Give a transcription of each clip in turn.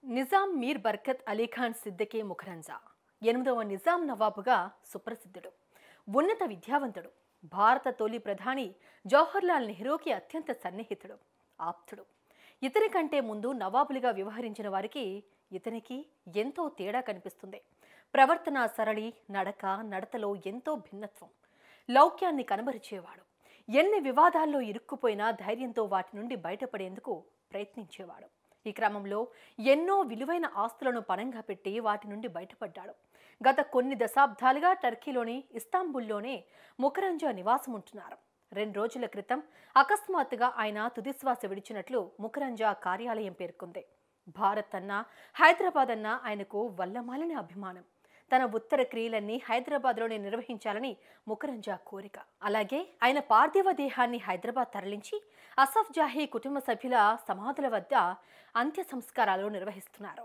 నిజాం మీర్ బర్కత్ అలీఖాన్ సిద్దికీ ముఖరంజా ఎనిమిదవ నిజాం నవాబుగా సుప్రసిద్ధుడు ఉన్నత విద్యావంతుడు భారత తొలి ప్రధాని జవహర్లాల్ నెహ్రూకి అత్యంత సన్నిహితుడు ఆప్తుడు ఇతని కంటే ముందు నవాబులుగా వ్యవహరించిన వారికి ఇతనికి ఎంతో తేడా కనిపిస్తుంది ప్రవర్తన సరళి నడక నడతలో ఎంతో భిన్నత్వం లౌక్యాన్ని కనబరిచేవాడు ఎన్ని వివాదాల్లో ఇరుక్కుపోయినా ధైర్యంతో వాటి నుండి బయటపడేందుకు ప్రయత్నించేవాడు ఈ క్రమంలో ఎన్నో విలువైన ఆస్తులను పణంగా పెట్టి వాటి నుండి బయటపడ్డాడు గత కొన్ని దశాబ్దాలుగా టర్కీలోని ఇస్తాంబుల్లోనే ముఖరంజా నివాసం ఉంటున్నారు రెండు రోజుల క్రితం అకస్మాత్తుగా ఆయన తుదిశ్వాస విడిచినట్లు ముఖరంజా కార్యాలయం పేర్కొంది భారత్ అన్నా హైదరాబాద్ అన్నా ఆయనకు వల్లమాలని అభిమానం తన ఉత్తర క్రియలన్నీ హైదరాబాద్లోనే నిర్వహించాలని ముఖరంజా కోరిక అలాగే ఆయన పార్థివ దేహాన్ని హైదరాబాద్ తరలించి అసఫ్ జాహీ కుటుంబ సభ్యుల సమాధుల వద్ద అంత్య సంస్కారాలు నిర్వహిస్తున్నారు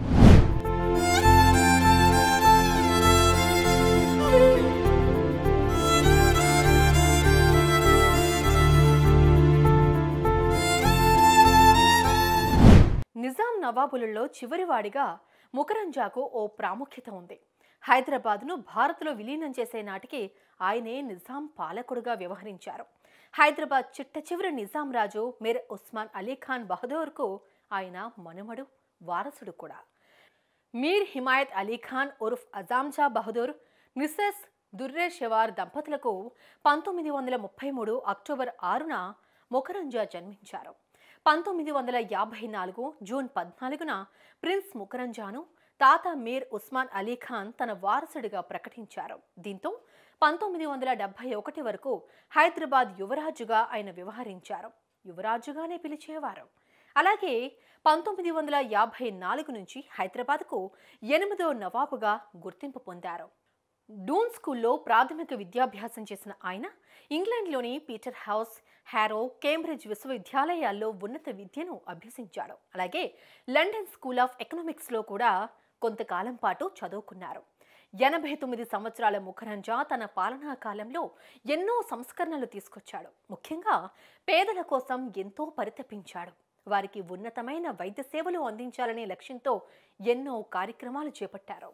నిజాం నవాబులలో చివరివాడిగా ముఖరంజాకు ఓ ప్రాముఖ్యత ఉంది హైదరాబాద్ను భారత్లో విలీనం చేసే నాటికి ఆయనే నిజాం పాలకుడుగా వ్యవహరించారు హైదరాబాద్ చిట్ట చివరి నిజాం రాజు మీర్ ఉస్మాన్ అలీ ఖాన్ బహదూర్కు ఆయన మనుమడు వారసుడు కూడా మీర్ హిమాయత్ అలీ ఖాన్ ఉర్ఫ్ అజాంజా బహదూర్ మిసెస్ దుర్రే షెవార్ దంపతులకు పంతొమ్మిది వందల ముప్పై మూడు అక్టోబర్ ఆరున ముఖరంజా జన్మించారు పంతొమ్మిది వందల యాభై నాలుగు జూన్ పద్నాలుగున ప్రిన్స్ ముఖరంజాను తాత మీర్ ఉస్మాన్ అలీ ఖాన్ తన వారసుడిగా ప్రకటించారు దీంతో పంతొమ్మిది వందల డెబ్బై ఒకటి వరకు హైదరాబాద్ యువరాజుగా ఆయన వ్యవహరించారు యువరాజుగానే పిలిచేవారు అలాగే పంతొమ్మిది వందల యాభై నాలుగు నుంచి హైదరాబాద్కు ఎనిమిదో నవాబుగా గుర్తింపు పొందారు డూన్ స్కూల్లో ప్రాథమిక విద్యాభ్యాసం చేసిన ఆయన ఇంగ్లాండ్లోని పీటర్ హౌస్ హ్యారో కేంబ్రిడ్జ్ విశ్వవిద్యాలయాల్లో ఉన్నత విద్యను అభ్యసించాడు అలాగే లండన్ స్కూల్ ఆఫ్ ఎకనామిక్స్లో కూడా కొంతకాలం పాటు చదువుకున్నారు ఎనభై తొమ్మిది సంవత్సరాల ముఖరంజా తన పాలనా కాలంలో ఎన్నో సంస్కరణలు తీసుకొచ్చాడు ముఖ్యంగా పేదల కోసం ఎంతో పరితపించాడు వారికి ఉన్నతమైన వైద్య సేవలు అందించాలనే లక్ష్యంతో ఎన్నో కార్యక్రమాలు చేపట్టారు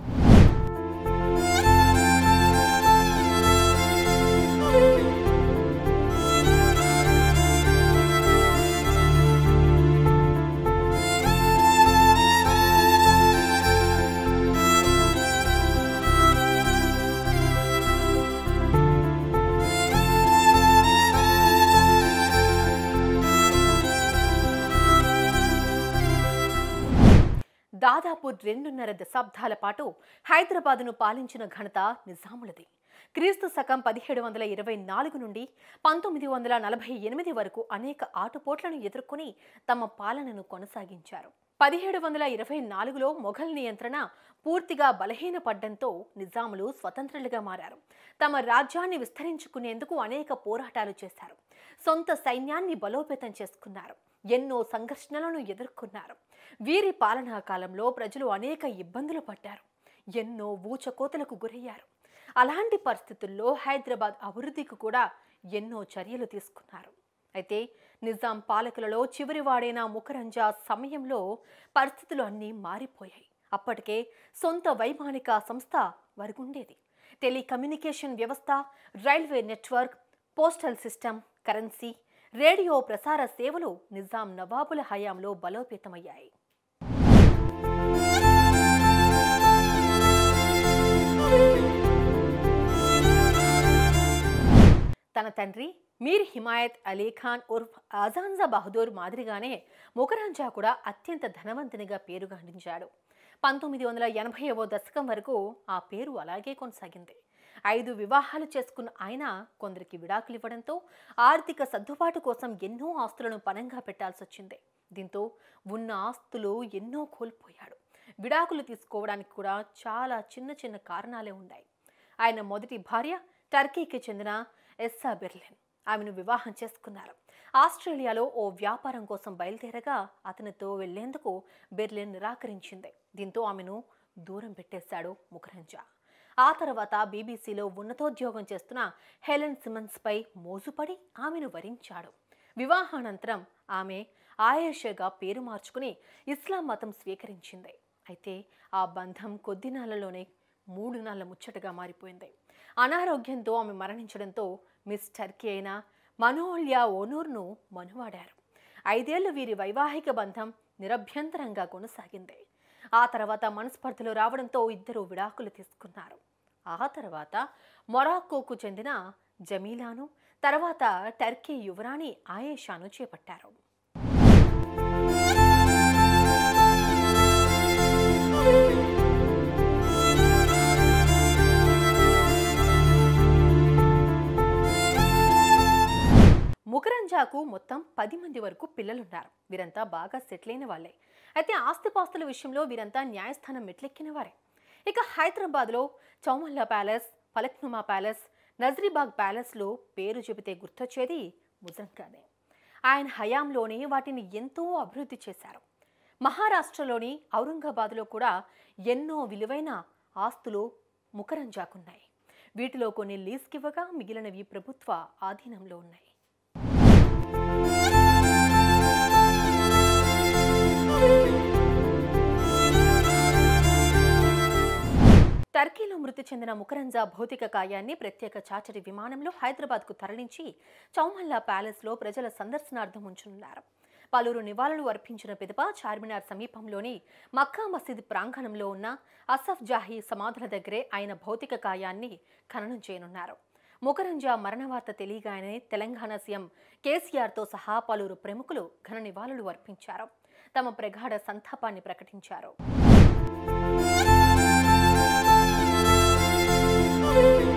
దాదాపు రెండున్నర దశాబ్దాల పాటు హైదరాబాదును పాలించిన ఘనత నిజాములది క్రీస్తు శకం పదిహేడు వందల ఇరవై నాలుగు నుండి పంతొమ్మిది వందల నలభై ఎనిమిది వరకు అనేక ఆటుపోట్లను ఎదుర్కొని తమ పాలనను కొనసాగించారు పదిహేడు వందల ఇరవై నాలుగులో మొఘల్ నియంత్రణ పూర్తిగా బలహీనపడ్డంతో నిజాములు స్వతంత్రులుగా మారారు తమ రాజ్యాన్ని విస్తరించుకునేందుకు అనేక పోరాటాలు చేశారు సొంత సైన్యాన్ని బలోపేతం చేసుకున్నారు ఎన్నో సంఘర్షణలను ఎదుర్కొన్నారు వీరి పాలనా కాలంలో ప్రజలు అనేక ఇబ్బందులు పడ్డారు ఎన్నో ఊచకోతలకు గురయ్యారు అలాంటి పరిస్థితుల్లో హైదరాబాద్ అభివృద్ధికి కూడా ఎన్నో చర్యలు తీసుకున్నారు అయితే నిజాం పాలకులలో చివరివాడైన ముఖరంజా సమయంలో పరిస్థితులు అన్నీ మారిపోయాయి అప్పటికే సొంత వైమానిక సంస్థ వరకుండేది టెలికమ్యూనికేషన్ వ్యవస్థ railway network postal system currency radio ప్రసార సేవలు నిజాం నవాబుల హయాంలో బలోపేతమయ్యాయి తన తండ్రి మీర్ హిమాయత్ అలీ ఖాన్ ఉర్ఫ్ ఆజాన్జా బహదూర్ మాదిరిగానే ముఖరంజా కూడా అత్యంత ధనవంతునిగా పేరుగాండించాడు పంతొమ్మిది వందల ఎనభైవ దశకం వరకు ఆ పేరు అలాగే కొనసాగింది ఐదు వివాహాలు చేసుకున్న ఆయన కొందరికి విడాకులు ఇవ్వడంతో ఆర్థిక సర్దుబాటు కోసం ఎన్నో ఆస్తులను పణంగా పెట్టాల్సి వచ్చింది దీంతో ఉన్న ఆస్తులు ఎన్నో కోల్పోయాడు విడాకులు తీసుకోవడానికి కూడా చాలా చిన్న చిన్న కారణాలే ఉన్నాయి ఆయన మొదటి భార్య టర్కీకి చెందిన ఎస్సా బెర్లిన్ ఆమెను వివాహం చేసుకున్నారు ఆస్ట్రేలియాలో ఓ వ్యాపారం కోసం బయలుదేరగా అతనితో వెళ్లేందుకు బెర్లిన్ నిరాకరించింది దీంతో ఆమెను దూరం పెట్టేశాడు ముఖరంజా ఆ తర్వాత బీబీసీలో ఉన్నతోద్యోగం చేస్తున్న హెలెన్ సిమన్స్పై మోజుపడి ఆమెను వరించాడు వివాహానంతరం ఆమె ఆయేషగా పేరు మార్చుకుని ఇస్లాం మతం స్వీకరించింది అయితే ఆ బంధం కొద్ది నెలలోనే మూడు నెలల ముచ్చటగా మారిపోయింది అనారోగ్యంతో ఆమె మరణించడంతో మిస్ టర్కీ అయిన మనోల్యా ఓనూర్ను మనువాడారు ఐదేళ్లు వీరి వైవాహిక బంధం నిరభ్యంతరంగా కొనసాగింది ఆ తర్వాత మనస్పర్ధలు రావడంతో ఇద్దరు విడాకులు తీసుకున్నారు ఆ తర్వాత మొరాక్కోకు చెందిన జమీలాను తర్వాత టర్కీ యువరాణి ఆయేషాను చేపట్టారు ముకరంజాకు మొత్తం పది మంది వరకు పిల్లలున్నారు వీరంతా బాగా సెటిల్ అయిన వాళ్ళే అయితే ఆస్తిపాస్తుల విషయంలో వీరంతా న్యాయస్థానం మెట్లెక్కిన వారే ఇక హైదరాబాద్లో చౌమల్లా ప్యాలెస్ ఫలక్నుమా ప్యాలెస్ నజరీబాగ్ ప్యాలెస్లో పేరు చెబితే గుర్తొచ్చేది ముజంగానే ఆయన హయాంలోనే వాటిని ఎంతో అభివృద్ధి చేశారు మహారాష్ట్రలోని ఔరంగాబాద్లో కూడా ఎన్నో విలువైన ఆస్తులు ముకరంజాకున్నాయి వీటిలో కొన్ని లీజ్కివ్వగా మిగిలినవి ప్రభుత్వ ఆధీనంలో ఉన్నాయి టర్కీలో మృతి చెందిన ముకరంజా భౌతిక కాయాన్ని ప్రత్యేక చాచరి విమానంలో హైదరాబాద్కు తరలించి చౌమల్లా ప్యాలెస్లో ప్రజల సందర్శనార్థం ఉంచనున్నారు పలువురు నివాళులు అర్పించిన పిదప చార్మినార్ సమీపంలోని మక్కా మసీద్ ప్రాంగణంలో ఉన్న అసఫ్ జాహీ సమాధుల దగ్గరే ఆయన భౌతిక కాయాన్ని ఖననం చేయనున్నారు ముకరంజా మరణ వార్త తెలియగానే తెలంగాణ సీఎం కేసీఆర్తో సహా పలువురు ప్రముఖులు ఘన నివాళులు అర్పించారు తమ ప్రగాఢ సంతాపాన్ని ప్రకటించారు